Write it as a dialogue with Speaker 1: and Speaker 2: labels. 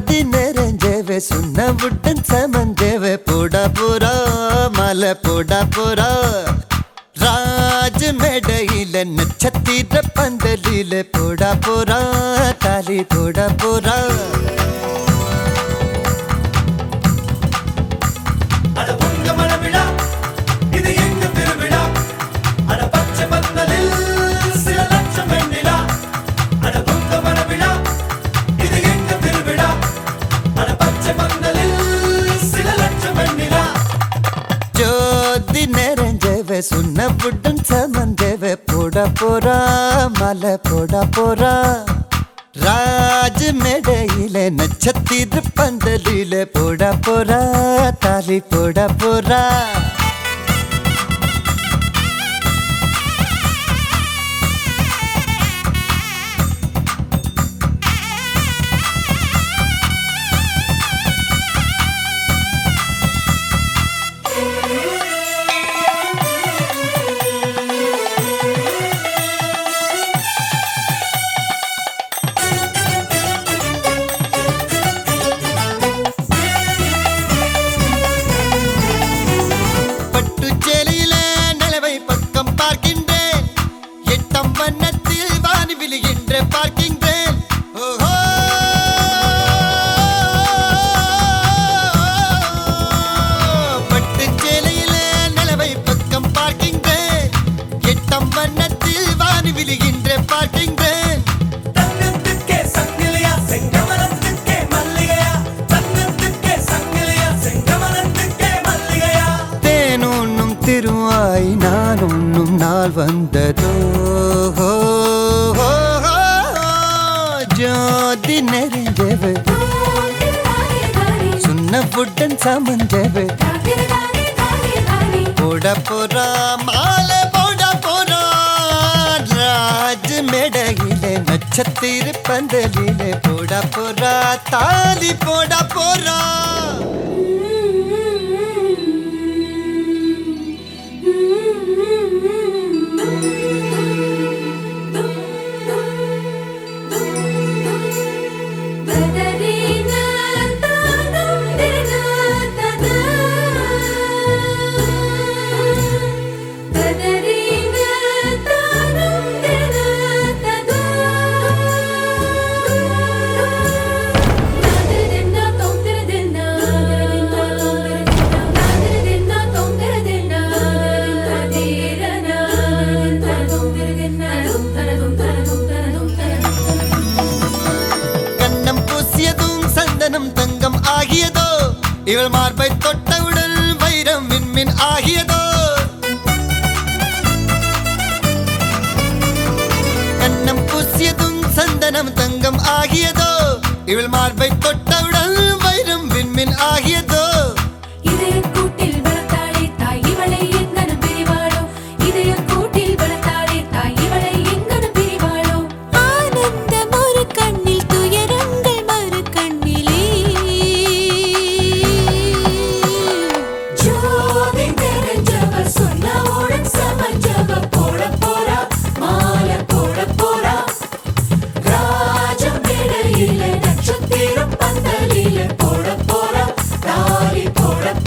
Speaker 1: ஜோதி நிறைஞ்சவே சுண்ண விட்டன் சமஞ்சவே போடா போறா மலை போடா போறா ராஜ மேடையில நட்சத்திர பந்தலில போடா போறா தாலி போடா போறா
Speaker 2: அட உங்க மனவிழா இது எங்க திருவிழா அட பச்சை பந்தலில் சில லட்சம் வெண்ணிலா அட உங்க மனவிழா இது எங்க திருவிழா அட பச்சை பந்தலில் சில லட்சம் வெண்ணிலா
Speaker 1: ஜோதி நிறைஞ்சவே சுண்ண விட்டன் சமஞ்சவே போடா போறா மலை போடா போறா ராஜ மேடையில நட்சத்திர பந்தலில போடா போறா தாலி போடா போறா பட்டு சேலையில நிலவை பக்கம் பார்க்கின்றேன் எட்டம் வண்ணத்தில் வானி விழுகின்ற பார்க்கின்றேன் ஓஹோ பட்டு சேலையில நிலவை பக்கம் பார்க்கின்றேன் எட்டம் வண்ணத்தில் வானி விழுகின்ற பார்க்கின்றேன்
Speaker 2: தங்கத்துக்கே சங்கிலியா செங்கமலத்துக்கே மல்லிகையா தங்கத்துக்கே சங்கிலியா செங்கமலத்துக்கே மல்லிகையா
Speaker 1: தேனுண்ணும் திருவாய் நான் உண்ணும் நாள் வந்ததோ ஹோ, ஹோ, ஹோ. ஜோதி நெறிஞ்சவு சுண்ண புட்டன் சமஞ்சவு போட போறா மாலை போட போறா ராஜ மேடையிலே நட்சத்திர பந்தலிலே போட போறா தாலி போட போறா கண்ணம் பூசியதும் சந்தனம் தங்கம் ஆகியதோ இவள் மார்பை தொட்டவுடன் வைரம் மின்மின் ஆகியதோ கண்ணம் பூசியதும் சந்தனம் தங்கம் ஆகியதோ இவள் மார்பை தொட்டவுடன் வைரம் விண்மின் ஆகியதோ
Speaker 3: இதயக்கூட்டில் வளர்த்தாளே தாய் இவளை எங்கனம் பிரிவாளோ இதயக்கூட்டில் வளர்த்தாளே தாய் இவளை எங்கனம் பிரிவாளோ ஆனந்தம் ஒரு கண்ணில் துயரங்கள் மறு கண்ணிலே ஜோதி தெரிஞ்சவ சொன்னவுடன் சமஞ்சவ போட போறா மாலை போட போறா ராஜம் இடையில நட்சத்திரம் பந்தலில போட போறா தாலி போட